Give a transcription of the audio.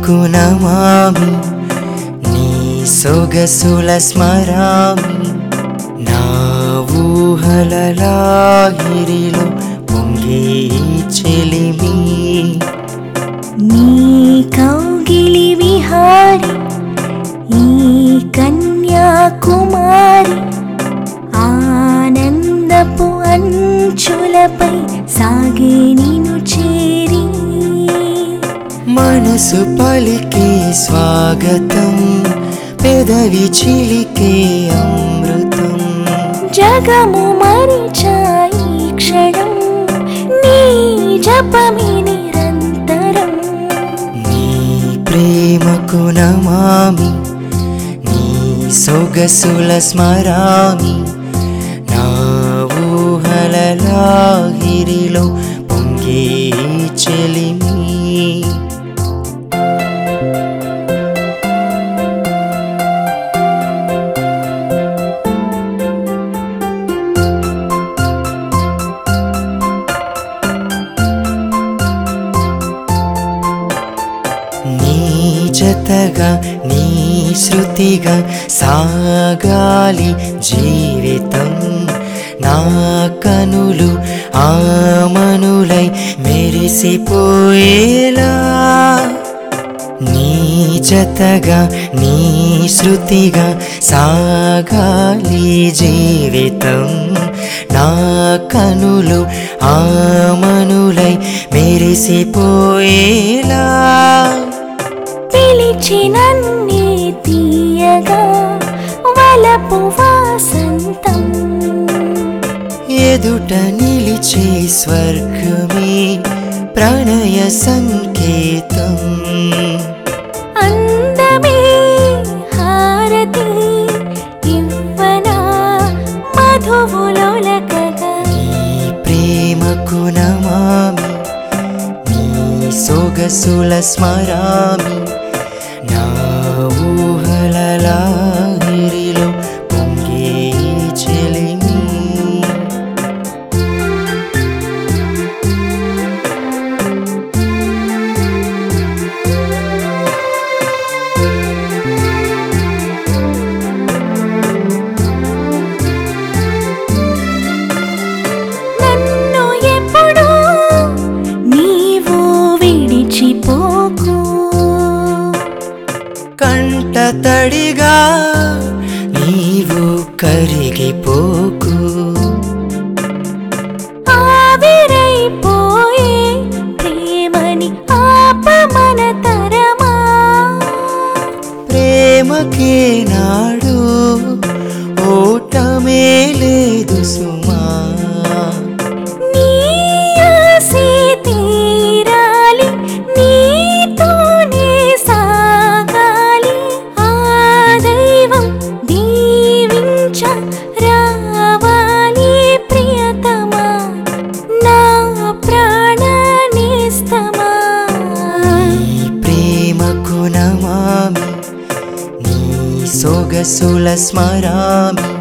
ప్రేమకు నమామి నీ సొగసుల స్మరామి నా ఊహల లాహిరిలో పొంగి చెలిమి నీ కౌగిలి విహారి ఈ కన్యాకుమారి ఆనందపు అంచులపై సాగే నిను చేరి మనసు పలికే స్వాగతం పెదవి చిలికే అమృతం జగము మరిచాయి క్షణం నీ జపమి నిరంతరం నీ ప్రేమకు నమామి నీ సొగసుల స్మరామి నా ఊహల లాహిరిలో పొంగే చెలిమి నీ జతగా నీ శృతిగా సాగాలి జీవితం నా కనులు ఆమనులై మెరిసిపోయేలా నీ జతగా నీ శృతిగా సాగాలి జీవితం నా కనులు ఆమనులై మెరిసిపోయేలా పిలిచినన్ని తీయగా వలపు వాసంతం ఎదుట నిలిచే స్వర్గమే ప్రణయ సంకేతం అందమే హారతి ఇవ్వనా మధువులోలకగా నీ ప్రేమకు నమామి నీ సొగసుల స్మరామి నా ఊహల లాహిరిలో పొంగే చెలిమి నన్ను ఎప్పుడు నీవు విడిచిపోకు కంట తడిగా నీవు కరిగిపోకు ఆవిరైపోయే ప్రేమని ఆపమన తరమా ప్రేమకే నాడు ఓటమే లేదు సుమా నీ ఆసే తీరాలి నీతోనే సాగాలి ఆ దైవం దీవించ రావాలి ప్రియతమా నా ప్రాణనేస్తమా నీ ప్రేమకు నమామి నీ సొగసుల స్మరామి